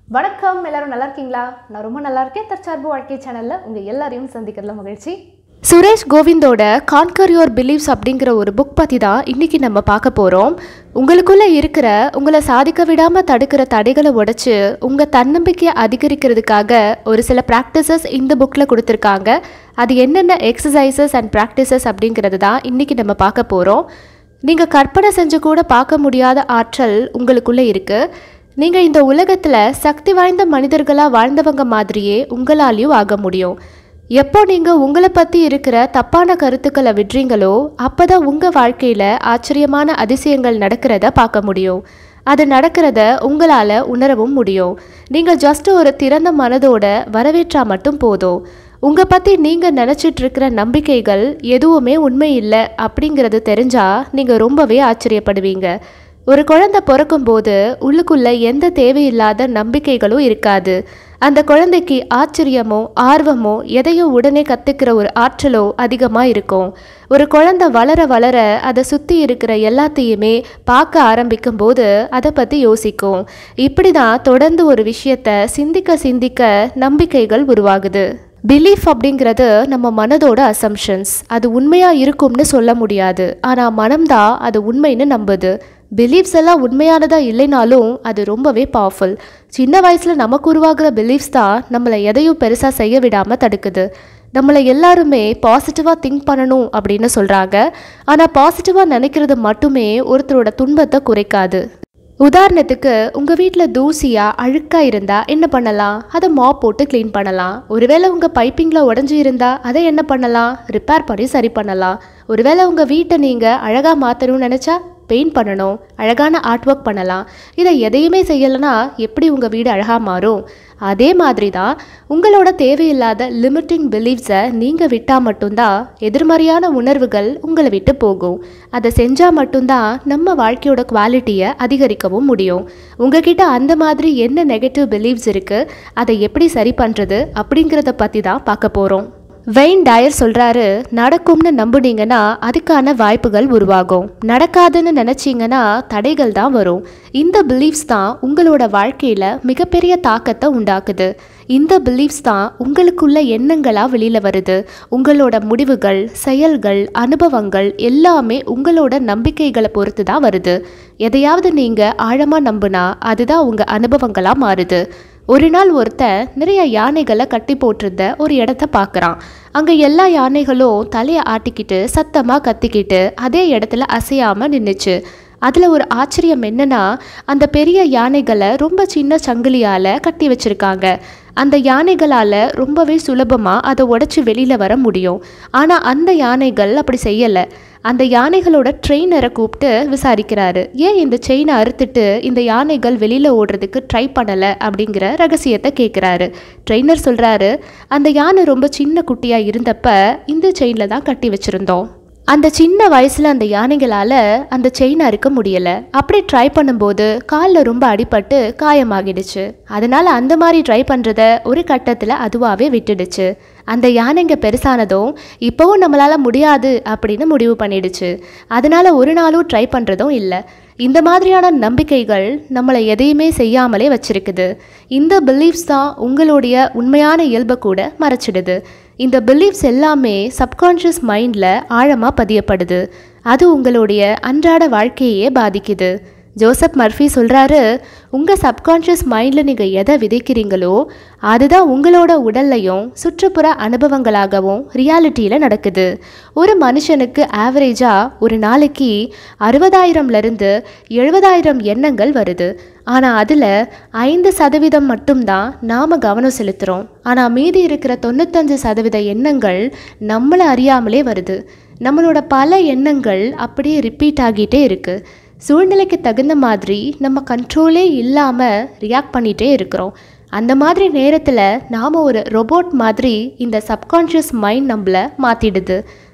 வணக்கம் எல்லாரும் நல்லா இருக்கீங்களா நான் ரொம்ப நல்லா இருக்கேன் தற்சார்பு வாழ்க்கை சேனல்ல உங்க எல்லாரையும் சந்திக்கிறதுல மகிழ்ச்சி சுரேஷ் கோவிந்தோட கான்கர் யோர் பிலீவ்ஸ் அப்படிங்கிற ஒரு புக் பற்றி தான் இன்றைக்கி நம்ம பார்க்க போகிறோம் உங்களுக்குள்ளே இருக்கிற உங்களை சாதிக்க விடாமல் தடுக்கிற தடைகளை உடைச்சு உங்கள் தன்னம்பிக்கையை அதிகரிக்கிறதுக்காக ஒரு சில ப்ராக்டிசஸ் இந்த புக்கில் கொடுத்துருக்காங்க அது என்னென்ன எக்ஸசைசஸ் அண்ட் ப்ராக்டிசஸ் அப்படிங்கிறது தான் இன்றைக்கி நம்ம பார்க்க போகிறோம் நீங்கள் கற்பனை செஞ்சு கூட பார்க்க முடியாத ஆற்றல் உங்களுக்குள்ளே இருக்குது நீங்கள் இந்த உலகத்தில் சக்தி வாய்ந்த மனிதர்களாக வாழ்ந்தவங்க மாதிரியே உங்களாலையும் ஆக முடியும் எப்போ நீங்கள் உங்களை பற்றி இருக்கிற தப்பான கருத்துக்களை விடுறீங்களோ அப்போ தான் உங்கள் வாழ்க்கையில் ஆச்சரியமான அதிசயங்கள் நடக்கிறத பார்க்க முடியும் அது நடக்கிறத உங்களால் உணரவும் முடியும் நீங்கள் ஜஸ்ட் ஒரு திறந்த மனதோட வரவேற்றா மட்டும் போதும் உங்கள் பற்றி நீங்கள் நினச்சிட்டு இருக்கிற நம்பிக்கைகள் எதுவுமே உண்மை இல்லை அப்படிங்கிறது தெரிஞ்சால் நீங்கள் ரொம்பவே ஆச்சரியப்படுவீங்க ஒரு குழந்தை பிறக்கும்போது உள்ளுக்குள்ள எந்த தேவையில்லாத நம்பிக்கைகளும் இருக்காது அந்த குழந்தைக்கு ஆச்சரியமோ ஆர்வமோ எதையோ உடனே கற்றுக்கிற ஒரு ஆற்றலோ அதிகமாக இருக்கும் ஒரு குழந்தை வளர வளர அதை சுற்றி இருக்கிற எல்லாத்தையுமே பார்க்க ஆரம்பிக்கும் போது அதை பற்றி யோசிக்கும் இப்படி தான் தொடர்ந்து ஒரு விஷயத்த சிந்திக்க சிந்திக்க நம்பிக்கைகள் உருவாகுது பிலீஃப் அப்படிங்கிறது நம்ம மனதோட அசம்ஷன்ஸ் அது உண்மையாக இருக்கும்னு சொல்ல முடியாது ஆனால் மனம்தான் அது உண்மைன்னு நம்புது பிலீஃப்ஸ் எல்லாம் உண்மையானதாக இல்லைனாலும் அது ரொம்பவே பவர்ஃபுல் சின்ன வயசில் நமக்கு உருவாகிற பிலீஃப்ஸ் தான் நம்மளை எதையும் பெருசாக செய்ய விடாமல் தடுக்குது நம்மளை எல்லாருமே பாசிட்டிவாக திங்க் பண்ணணும் அப்படின்னு சொல்கிறாங்க ஆனால் பாசிட்டிவாக நினைக்கிறது மட்டுமே ஒருத்தரோட துன்பத்தை குறைக்காது உதாரணத்துக்கு உங்கள் வீட்டில் தூசியாக அழுக்காக இருந்தால் என்ன பண்ணலாம் அதை மாப் போட்டு க்ளீன் பண்ணலாம் ஒருவேளை உங்கள் பைப்பிங்கில் உடஞ்சி இருந்தால் அதை என்ன பண்ணலாம் ரிப்பேர் பண்ணி சரி பண்ணலாம் ஒருவேளை உங்கள் வீட்டை நீங்கள் அழகாக மாற்றணும்னு நினச்சா பெயிண்ட் பண்ணணும் அழகான ஆர்ட் ஒர்க் பண்ணலாம் இதை எதையுமே செய்யலைன்னா எப்படி உங்கள் வீடு அழகாக மாறும் அதே மாதிரி தான் உங்களோட தேவையில்லாத லிமிட்டிங் பிலீவ்ஸை நீங்கள் விட்டால் மட்டும்தான் எதிர்மறையான உணர்வுகள் உங்களை விட்டு போகும் அதை செஞ்சால் மட்டும்தான் நம்ம வாழ்க்கையோட குவாலிட்டியை அதிகரிக்கவும் முடியும் உங்ககிட்ட அந்த மாதிரி என்ன நெகட்டிவ் பிலீவ்ஸ் இருக்குது அதை எப்படி சரி பண்ணுறது அப்படிங்கிறத பற்றி தான் பார்க்க போகிறோம் வெயின் டயர் சொல்கிறாரு நடக்கும்னு நம்புனீங்கன்னா அதுக்கான வாய்ப்புகள் உருவாகும் நடக்காதுன்னு நினச்சிங்கன்னா தடைகள் தான் வரும் இந்த பிலீஃப்ஸ் தான் உங்களோட வாழ்க்கையில் மிகப்பெரிய தாக்கத்தை உண்டாக்குது இந்த பிலீஃப்ஸ் தான் உங்களுக்குள்ள எண்ணங்களாக வெளியில் வருது உங்களோட முடிவுகள் செயல்கள் அனுபவங்கள் எல்லாமே உங்களோட நம்பிக்கைகளை பொறுத்து தான் வருது எதையாவது நீங்கள் ஆழமாக நம்புனா அதுதான் உங்கள் அனுபவங்களாக மாறுது ஒரு நாள் ஒருத்தன் நிறைய யானைகளை கட்டி போட்டிருந்த ஒரு இடத்த பார்க்குறான் அங்கே எல்லா யானைகளும் தலையை ஆட்டிக்கிட்டு சத்தமாக கத்திக்கிட்டு அதே இடத்துல அசையாமல் நின்றுச்சு அதில் ஒரு ஆச்சரியம் என்னன்னா அந்த பெரிய யானைகளை ரொம்ப சின்ன சங்கிலியால் கட்டி வச்சுருக்காங்க அந்த யானைகளால் ரொம்பவே சுலபமாக அதை உடச்சி வெளியில் வர முடியும் ஆனால் அந்த யானைகள் அப்படி செய்யலை அந்த யானைகளோட ட்ரெயினரை கூப்பிட்டு விசாரிக்கிறாரு ஏன் இந்த செயினை அறுத்துட்டு இந்த யானைகள் வெளியில் ஓடுறதுக்கு ட்ரை பண்ணலை அப்படிங்கிற ரகசியத்தை கேட்குறாரு ட்ரெயினர் சொல்கிறாரு அந்த யானை ரொம்ப சின்ன குட்டியாக இருந்தப்ப இந்த செயினில் தான் கட்டி வச்சுருந்தோம் அந்த சின்ன வயசில் அந்த யானைகளால் அந்த செயினை அறுக்க முடியலை அப்படி ட்ரை பண்ணும்போது காலில் ரொம்ப அடிபட்டு காயமாகிடுச்சு அதனால் அந்த மாதிரி ட்ரை பண்ணுறத ஒரு கட்டத்தில் அதுவாகவே விட்டுடுச்சு அந்த யானைங்க பெருசானதும் இப்போவும் நம்மளால் முடியாது அப்படின்னு முடிவு பண்ணிடுச்சு அதனால் ஒரு நாளும் ட்ரை பண்ணுறதும் இல்லை இந்த மாதிரியான நம்பிக்கைகள் நம்மளை எதையுமே செய்யாமலே வச்சிருக்குது இந்த பிலீஃப்ஸ் தான் உங்களுடைய உண்மையான இயல்பை கூட மறைச்சிடுது இந்த பிலீஃப்ஸ் எல்லாமே சப்கான்ஷியஸ் மைண்டில் ஆழமாக பதியப்படுது அது உங்களுடைய அன்றாட வாழ்க்கையே பாதிக்குது ஜோசப் மர்ஃபி சொல்கிறாரு உங்கள் சப்கான்ஷியஸ் மைண்டில் நீங்கள் எதை விதைக்கிறீங்களோ அதுதான் உங்களோட உடல்லையும் சுற்றுப்புற அனுபவங்களாகவும் ரியாலிட்டியில் நடக்குது ஒரு மனுஷனுக்கு ஆவரேஜாக ஒரு நாளைக்கு அறுபதாயிரம்லேருந்து எழுபதாயிரம் எண்ணங்கள் வருது ஆனால் அதில் ஐந்து சதவீதம் மட்டும்தான் நாம் கவனம் செலுத்துகிறோம் ஆனால் மீதி இருக்கிற தொண்ணூத்தஞ்சு சதவீத எண்ணங்கள் நம்மளை அறியாமலே வருது நம்மளோட பல எண்ணங்கள் அப்படியே ரிப்பீட் ஆகிட்டே இருக்குது சூழ்நிலைக்கு தகுந்த மாதிரி நம்ம கண்ட்ரோலே இல்லாமல் ரியாக்ட் பண்ணிகிட்டே இருக்கிறோம் அந்த மாதிரி நேரத்தில் நாம் ஒரு ரொபோட் மாதிரி இந்த சப்கான்ஷியஸ் மைண்ட் நம்மளை மாற்றிடுது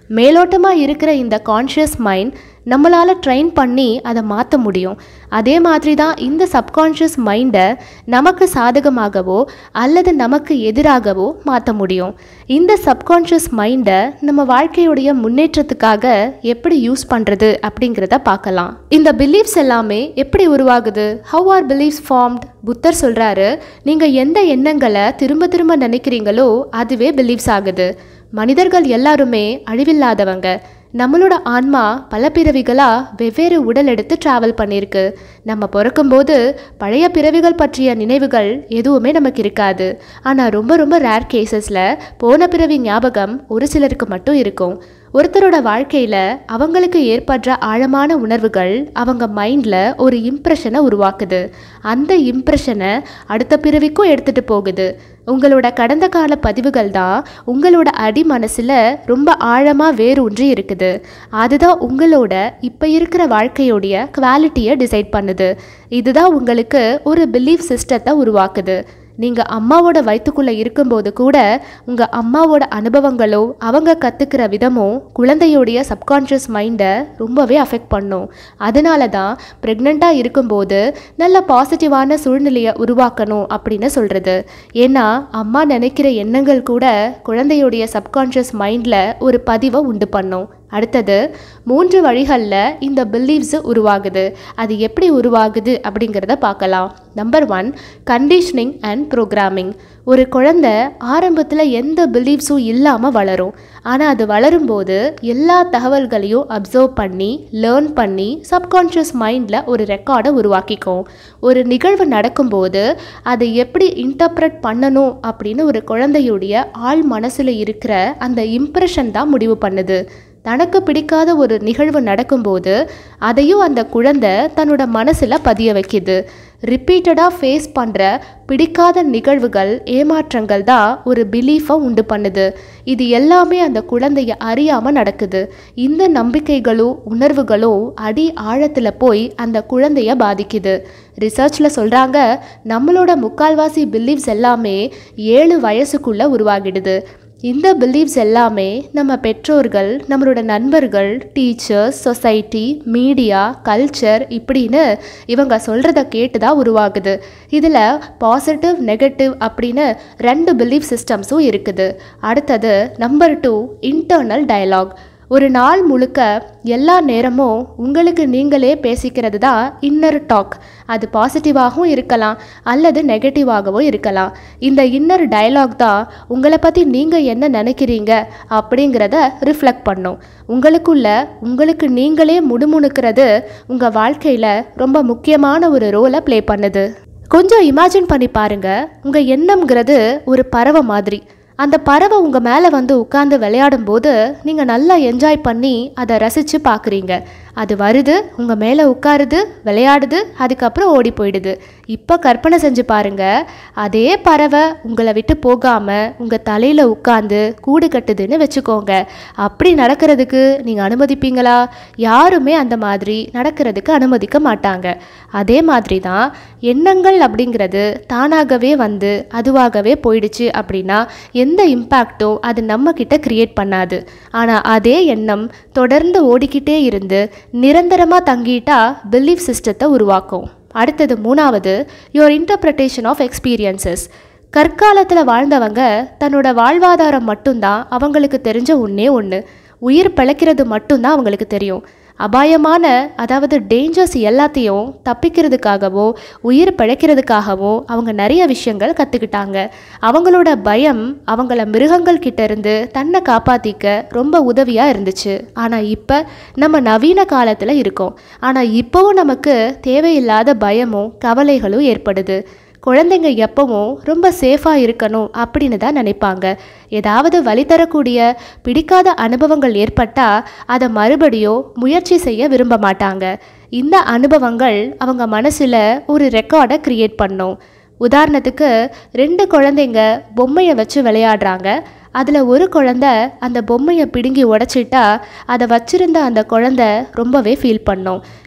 மேலோட்டமாக இருக்கிற இந்த கான்ஷியஸ் மைண்ட் நம்மளால் ட்ரெயின் பண்ணி அதை மாற்ற முடியும் அதே மாதிரி தான் இந்த சப்கான்ஷியஸ் மைண்டை நமக்கு சாதகமாகவோ அல்லது நமக்கு எதிராகவோ மாற்ற முடியும் இந்த சப்கான்ஷியஸ் மைண்டை நம்ம வாழ்க்கையுடைய முன்னேற்றத்துக்காக எப்படி யூஸ் பண்ணுறது அப்படிங்கிறத பார்க்கலாம் இந்த பிலீஃப்ஸ் எல்லாமே எப்படி உருவாகுது ஹவ் ஆர் பிலீஃப்ஸ் ஃபார்ம்ட் புத்தர் சொல்கிறாரு நீங்கள் எந்த எண்ணங்களை திரும்ப திரும்ப நினைக்கிறீங்களோ அதுவே பிலீஃப்ஸ் ஆகுது மனிதர்கள் எல்லாருமே அழிவில்லாதவங்க நம்மளோட ஆன்மா பல பிறவிகளாக வெவ்வேறு உடல் எடுத்து ட்ராவல் பண்ணியிருக்கு நம்ம பிறக்கும்போது பழைய பிறவிகள் பற்றிய நினைவுகள் எதுவுமே நமக்கு இருக்காது ஆனால் ரொம்ப ரொம்ப ரேர் கேசஸில் போன பிறவி ஞாபகம் ஒரு சிலருக்கு மட்டும் இருக்கும் ஒருத்தரோட வாழ்க்கையில் அவங்களுக்கு ஏற்படுற ஆழமான உணர்வுகள் அவங்க மைண்டில் ஒரு இம்ப்ரெஷனை உருவாக்குது அந்த இம்ப்ரெஷனை அடுத்த பிறவிக்கும் எடுத்துகிட்டு போகுது உங்களோட கடந்த கால பதிவுகள் தான் உங்களோட அடி மனசில் ரொம்ப ஆழமாக வேரூன்றி இருக்குது அதுதான் உங்களோட இப்போ இருக்கிற வாழ்க்கையோடைய குவாலிட்டியை டிசைட் பண்ணுது இதுதான் உங்களுக்கு ஒரு பிலீஃப் சிஸ்டத்தை உருவாக்குது நீங்கள் அம்மாவோட வயிற்றுக்குள்ளே இருக்கும்போது கூட உங்கள் அம்மாவோட அனுபவங்களோ அவங்க கற்றுக்கிற விதமோ குழந்தையோடைய சப்கான்ஷியஸ் மைண்டை ரொம்பவே அஃபெக்ட் பண்ணும் அதனால தான் ப்ரெக்னெண்ட்டாக இருக்கும்போது நல்ல பாசிட்டிவான சூழ்நிலையை உருவாக்கணும் அப்படின்னு சொல்கிறது ஏன்னா அம்மா நினைக்கிற எண்ணங்கள் கூட குழந்தையோடைய சப்கான்ஷியஸ் மைண்டில் ஒரு பதிவை உண்டு பண்ணும் அடுத்தது மூன்று வழிகளில் இந்த பிலீவ்ஸு உருவாகுது அது எப்படி உருவாகுது அப்படிங்கிறத பார்க்கலாம் number one conditioning and programming ஒரு குழந்தை ஆரம்பத்தில் எந்த பிலீவ்ஸும் இல்லாமல் வளரும் ஆனால் அது வளரும்போது எல்லா தகவல்களையும் அப்சர்வ் பண்ணி லேர்ன் பண்ணி சப்கான்ஷியஸ் மைண்டில் ஒரு ரெக்கார்டை உருவாக்கிக்கும் ஒரு நிகழ்வு நடக்கும்போது அதை எப்படி இன்டர்ப்ரெட் பண்ணணும் அப்படின்னு ஒரு குழந்தையுடைய ஆழ் மனசில் இருக்கிற அந்த இம்ப்ரெஷன் தான் முடிவு பண்ணுது தனக்கு பிடிக்காத ஒரு நிகழ்வு நடக்கும்போது அதையும் அந்த குழந்தை தன்னோட மனசில் பதிய வைக்கிது ரிப்பீட்டடாக ஃபேஸ் பண்ணுற பிடிக்காத நிகழ்வுகள் ஏமாற்றங்கள் தான் ஒரு பிலீஃபை உண்டு பண்ணுது இது எல்லாமே அந்த குழந்தைய அறியாமல் நடக்குது இந்த நம்பிக்கைகளும் உணர்வுகளும் அடி ஆழத்தில் போய் அந்த குழந்தைய பாதிக்குது ரிசர்ச்சில் சொல்கிறாங்க நம்மளோட முக்கால்வாசி பிலீவ்ஸ் எல்லாமே ஏழு வயசுக்குள்ளே உருவாகிடுது இந்த பிலீவ்ஸ் எல்லாமே நம்ம பெற்றோர்கள் நம்மளோட நண்பர்கள் டீச்சர்ஸ் சொசைட்டி மீடியா கல்ச்சர் இப்படின்னு இவங்க சொல்கிறத கேட்டு தான் உருவாகுது இதில் பாசிட்டிவ் நெகட்டிவ் அப்படின்னு ரெண்டு பிலீஃப் சிஸ்டம்ஸும் இருக்குது அடுத்தது நம்பர் டூ இன்டர்னல் டயலாக் ஒரு நாள் முழுக்க எல்லா நேரமும் உங்களுக்கு நீங்களே பேசிக்கிறது தான் இன்னர் டாக் அது பாசிட்டிவாகவும் இருக்கலாம் அல்லது நெகட்டிவாகவும் இருக்கலாம் இந்த இன்னர் டயலாக் தான் உங்களை பற்றி நீங்கள் என்ன நினைக்கிறீங்க அப்படிங்கிறத ரிஃப்ளெக்ட் பண்ணும் உங்களுக்குள்ள உங்களுக்கு நீங்களே முணுமுணுக்கிறது உங்கள் வாழ்க்கையில் ரொம்ப முக்கியமான ஒரு ரோலை ப்ளே பண்ணுது கொஞ்சம் இமேஜின் பண்ணி பாருங்க உங்கள் எண்ணம்ங்கிறது ஒரு பறவை மாதிரி அந்த பறவை உங்கள் மேலே வந்து உட்காந்து விளையாடும் போது நீங்கள் நல்லா என்ஜாய் பண்ணி அதை ரசித்து பார்க்குறீங்க அது வருது உங்கள் மேலே உட்காருது விளையாடுது அதுக்கப்புறம் ஓடி போயிடுது இப்போ கற்பனை செஞ்சு பாருங்க அதே பறவை உங்களை விட்டு போகாமல் உங்கள் தலையில் உட்காந்து கூடு கட்டுதுன்னு வச்சுக்கோங்க அப்படி நடக்கிறதுக்கு நீங்கள் அனுமதிப்பீங்களா யாருமே அந்த மாதிரி நடக்கிறதுக்கு அனுமதிக்க மாட்டாங்க அதே மாதிரி தான் எண்ணங்கள் அப்படிங்கிறது தானாகவே வந்து அதுவாகவே போயிடுச்சு அப்படின்னா எந்த இம்பேக்டும் அது நம்ம கிட்ட கிரியேட் பண்ணாது ஆனால் அதே எண்ணம் தொடர்ந்து ஓடிக்கிட்டே இருந்து நிரந்தரமாக தங்கிட்டா பிலீஃப் சிஸ்டத்தை உருவாக்கும் அடுத்தது மூணாவது யுவர் இன்டர்பிரட்டேஷன் ஆஃப் எக்ஸ்பீரியன்சஸ் கற்காலத்தில் வாழ்ந்தவங்க தன்னோட வாழ்வாதாரம் மட்டும்தான் அவங்களுக்கு தெரிஞ்ச ஒன்றே ஒன்று உயிர் பிழைக்கிறது மட்டும்தான் அவங்களுக்கு தெரியும் அபாயமான அதாவது டேஞ்சர்ஸ் எல்லாத்தையும் தப்பிக்கிறதுக்காகவோ உயிர் பிழைக்கிறதுக்காகவோ அவங்க நிறைய விஷயங்கள் கற்றுக்கிட்டாங்க அவங்களோட பயம் அவங்கள மிருகங்கள் கிட்ட இருந்து தன்னை காப்பாற்றிக்க ரொம்ப உதவியாக இருந்துச்சு ஆனால் இப்போ நம்ம நவீன காலத்தில் இருக்கோம் ஆனால் இப்போவும் நமக்கு தேவையில்லாத பயமும் கவலைகளும் ஏற்படுது குழந்தைங்க எப்பவும் ரொம்ப சேஃபாக இருக்கணும் அப்படின்னு தான் நினைப்பாங்க ஏதாவது வழி தரக்கூடிய பிடிக்காத அனுபவங்கள் ஏற்பட்டால் அதை மறுபடியும் முயற்சி செய்ய விரும்ப மாட்டாங்க இந்த அனுபவங்கள் அவங்க மனசில் ஒரு ரெக்கார்டை க்ரியேட் பண்ணும் உதாரணத்துக்கு ரெண்டு குழந்தைங்க பொம்மையை வச்சு விளையாடுறாங்க அதில் ஒரு குழந்த அந்த பொம்மையை பிடுங்கி உடச்சிட்டா அதை வச்சிருந்த அந்த குழந்த ரொம்பவே ஃபீல் பண்ணும்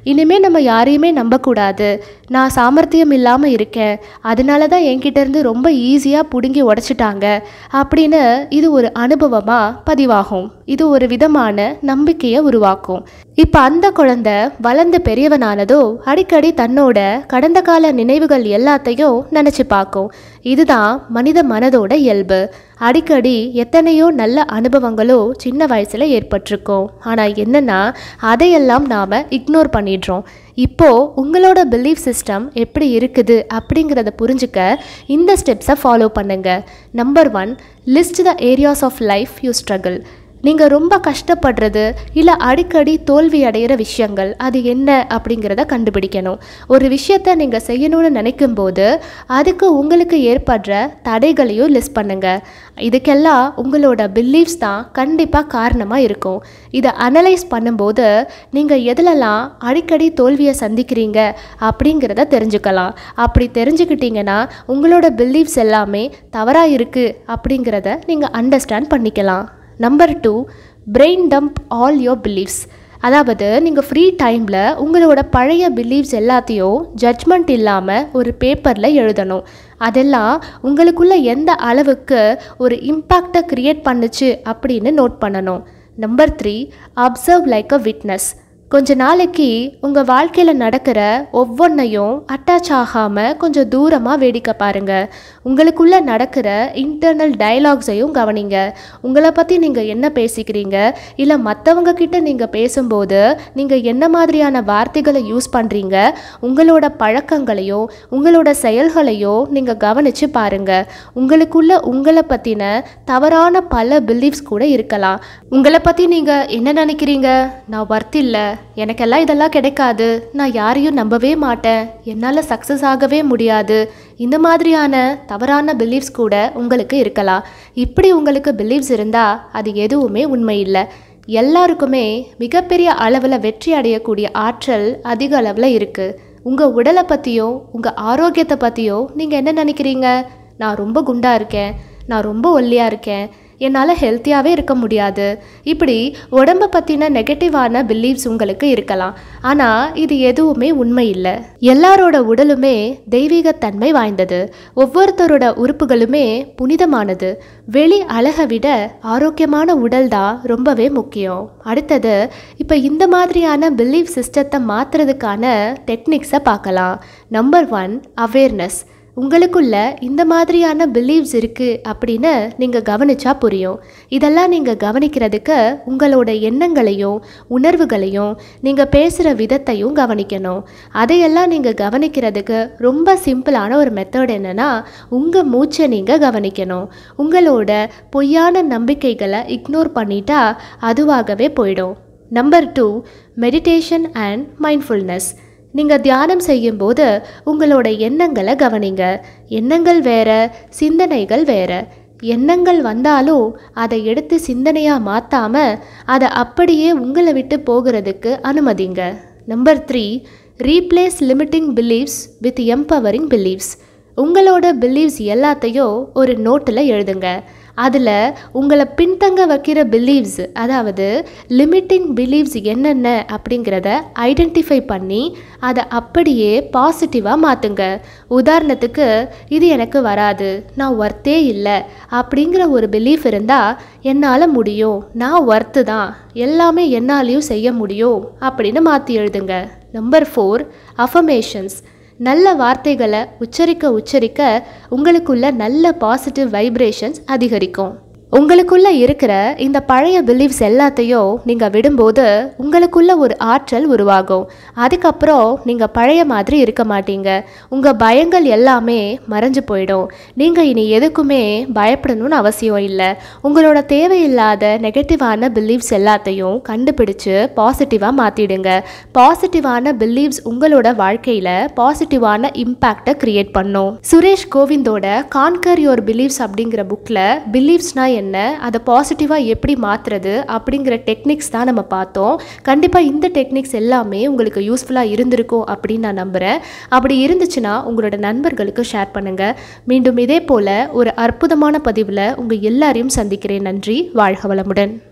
இனிமேல் நம்ம யாரையுமே நம்பக்கூடாது நான் சாமர்த்தியம் இல்லாமல் இருக்கேன் அதனால தான் என்கிட்ட இருந்து ரொம்ப ஈஸியாக பிடுங்கி உடச்சிட்டாங்க அப்படின்னு இது ஒரு அனுபவமாக பதிவாகும் இது ஒரு விதமான நம்பிக்கையை உருவாக்கும் இப்போ அந்த குழந்தை வளர்ந்து பெரியவனானதோ அடிக்கடி தன்னோட கடந்த கால நினைவுகள் எல்லாத்தையும் நினச்சி பார்க்கும் இதுதான் மனித மனதோட இயல்பு அடிக்கடி எத்தனையோ நல்ல அனுபவங்களோ சின்ன வயசில் ஏற்பட்டிருக்கும் ஆனால் என்னன்னா அதையெல்லாம் நாம் இக்னோர் பண்ணிடுறோம் இப்போது உங்களோட பிலீஃப் சிஸ்டம் எப்படி இருக்குது அப்படிங்கிறத புரிஞ்சுக்க இந்த ஸ்டெப்ஸை ஃபாலோ பண்ணுங்க number one list the areas of life you struggle நீங்கள் ரொம்ப கஷ்டப்படுறது இல்லை அடிக்கடி தோல்வி அடைகிற விஷயங்கள் அது என்ன அப்படிங்கிறத கண்டுபிடிக்கணும் ஒரு விஷயத்தை நீங்கள் செய்யணும்னு நினைக்கும் போது அதுக்கு உங்களுக்கு ஏற்படுற தடைகளையும் லிஸ்ட் பண்ணுங்க இதுக்கெல்லாம் உங்களோட பிலீஃப்ஸ் தான் கண்டிப்பாக காரணமாக இருக்கும் இதை அனலைஸ் பண்ணும்போது நீங்கள் எதுலலாம் அடிக்கடி தோல்வியை சந்திக்கிறீங்க அப்படிங்கிறத தெரிஞ்சுக்கலாம் அப்படி தெரிஞ்சுக்கிட்டீங்கன்னா உங்களோட பிலீஃப்ஸ் எல்லாமே தவறாக இருக்குது அப்படிங்கிறத நீங்கள் அண்டர்ஸ்டாண்ட் பண்ணிக்கலாம் number two brain dump all your beliefs அதாவது நீங்கள் ஃப்ரீ டைமில் உங்களோட பழைய பிலீவ்ஸ் எல்லாத்தையும் ஜட்ஜ்மெண்ட் இல்லாமல் ஒரு பேப்பரில் எழுதணும் அதெல்லாம் உங்களுக்குள்ள எந்த அளவுக்கு ஒரு இம்பேக்டை க்ரியேட் பண்ணுச்சு அப்படின்னு நோட் பண்ணணும் number three observe like a witness கொஞ்ச நாளைக்கு உங்கள் வாழ்க்கையில் நடக்கிற ஒவ்வொன்றையும் அட்டாச் ஆகாமல் கொஞ்சம் தூரமாக வேடிக்கை பாருங்கள் உங்களுக்குள்ளே நடக்கிற இன்டர்னல் டயலாக்ஸையும் கவனிங்க உங்களை பற்றி நீங்கள் என்ன பேசிக்கிறீங்க இல்லை மற்றவங்க கிட்ட நீங்கள் பேசும்போது நீங்கள் என்ன மாதிரியான வார்த்தைகளை யூஸ் பண்ணுறீங்க உங்களோட பழக்கங்களையோ உங்களோட செயல்களையோ நீங்கள் கவனித்து பாருங்கள் உங்களுக்குள்ள உங்களை பற்றின தவறான பல பிலீஃப்ஸ் கூட இருக்கலாம் உங்களை பற்றி நீங்கள் என்ன நினைக்கிறீங்க நான் ஒர்த் இல்லை எனக்கெல்லாம் இதெல்லாம் கிடைக்காது நான் யாரையும் நம்பவே மாட்டேன் என்னால் சக்ஸஸ் ஆகவே முடியாது இந்த மாதிரியான தவறான பிலீஃப்ஸ் கூட உங்களுக்கு இருக்கலாம் இப்படி உங்களுக்கு பிலீஃப்ஸ் இருந்தால் அது எதுவுமே உண்மை இல்லை எல்லாருக்குமே மிகப்பெரிய அளவில் வெற்றி அடையக்கூடிய ஆற்றல் அதிக அளவில் இருக்குது உங்கள் உடலை பற்றியோ உங்கள் ஆரோக்கியத்தை பற்றியோ நீங்கள் என்ன நினைக்கிறீங்க நான் ரொம்ப குண்டாக இருக்கேன் நான் ரொம்ப ஒல்லியாக இருக்கேன் என்னால் ஹெல்த்தியாகவே இருக்க முடியாது இப்படி உடம்பை பற்றின நெகட்டிவான பிலீவ்ஸ் உங்களுக்கு இருக்கலாம் ஆனால் இது எதுவுமே உண்மை இல்லை எல்லாரோட உடலுமே தெய்வீகத்தன்மை வாய்ந்தது ஒவ்வொருத்தரோட உறுப்புகளுமே புனிதமானது வெளி அழகை விட ஆரோக்கியமான உடல் தான் ரொம்பவே முக்கியம் அடுத்தது இப்போ இந்த மாதிரியான பிலீவ் சிஸ்டத்தை மாற்றுறதுக்கான டெக்னிக்ஸை பார்க்கலாம் நம்பர் ஒன் அவேர்னஸ் உங்களுக்குள்ள இந்த மாதிரியான பிலீவ்ஸ் இருக்குது அப்படின்னு நீங்கள் கவனிச்சா புரியும் இதெல்லாம் நீங்கள் கவனிக்கிறதுக்கு உங்களோட எண்ணங்களையும் உணர்வுகளையும் நீங்கள் பேசுகிற விதத்தையும் கவனிக்கணும் அதையெல்லாம் நீங்கள் கவனிக்கிறதுக்கு ரொம்ப சிம்பிளான ஒரு மெத்தட் என்னென்னா உங்கள் மூச்சை நீங்கள் கவனிக்கணும் உங்களோட பொய்யான நம்பிக்கைகளை இக்னோர் பண்ணிட்டா அதுவாகவே போயிடும் number two meditation and mindfulness நீங்கள் தியானம் செய்யும்போது உங்களோட எண்ணங்களை கவனிங்க எண்ணங்கள் வேற சிந்தனைகள் வேற எண்ணங்கள் வந்தாலும் அதை எடுத்து சிந்தனையாக மாற்றாம அதை அப்படியே உங்களை விட்டு போகிறதுக்கு அனுமதிங்க number three replace limiting beliefs with empowering beliefs உங்களோட பிலீவ்ஸ் எல்லாத்தையும் ஒரு நோட்டில் எழுதுங்க அதில் உங்களை பின்தங்க வைக்கிற பிலீவ்ஸ் அதாவது லிமிட்டிங் பிலீவ்ஸ் என்னென்ன அப்படிங்கிறத ஐடென்டிஃபை பண்ணி அதை அப்படியே பாசிட்டிவாக மாற்றுங்க உதாரணத்துக்கு இது எனக்கு வராது நான் ஒர்த்தே இல்லை அப்படிங்கிற ஒரு பிலீஃப் இருந்தால் என்னால் முடியும் நான் ஒர்த்து தான் எல்லாமே என்னாலையும் செய்ய முடியும் அப்படின்னு மாற்றி எழுதுங்க நம்பர் ஃபோர் அஃபமேஷன்ஸ் நல்ல வார்த்தைகளை உச்சரிக்க உச்சரிக்க உங்களுக்குள்ள நல்ல பாசிட்டிவ் வைப்ரேஷன்ஸ் அதிகரிக்கும் உங்களுக்குள்ள இருக்கிற இந்த பழைய பிலீவ்ஸ் எல்லாத்தையும் நீங்கள் விடும்போது உங்களுக்குள்ள ஒரு ஆற்றல் உருவாகும் அதுக்கப்புறம் நீங்கள் பழைய மாதிரி இருக்க மாட்டீங்க உங்கள் பயங்கள் எல்லாமே மறைஞ்சு போயிடும் நீங்கள் இனி எதுக்குமே பயப்படணும்னு அவசியம் இல்லை உங்களோட தேவையில்லாத நெகட்டிவான பிலீவ்ஸ் எல்லாத்தையும் கண்டுபிடிச்சு பாசிட்டிவாக மாற்றிடுங்க பாசிட்டிவான பிலீவ்ஸ் உங்களோட வாழ்க்கையில் பாசிட்டிவான இம்பேக்டை கிரியேட் பண்ணும் சுரேஷ் கோவிந்தோட கான்கர் யோர் பிலீவ்ஸ் அப்படிங்கிற புக்கில் பிலீவ்ஸ்னா என்ன அதை பாசிட்டிவாக எப்படி மாற்றுறது அப்படிங்கிற டெக்னிக்ஸ் தான் நம்ம பார்த்தோம் கண்டிப்பாக இந்த டெக்னிக்ஸ் எல்லாமே உங்களுக்கு யூஸ்ஃபுல்லாக இருந்திருக்கும் அப்படின்னு நான் நம்புகிறேன் அப்படி இருந்துச்சுன்னா உங்களோட நண்பர்களுக்கு ஷேர் பண்ணுங்கள் மீண்டும் இதே போல் ஒரு அற்புதமான பதிவில் உங்கள் எல்லாரையும் சந்திக்கிறேன் நன்றி வாழ்க வளமுடன்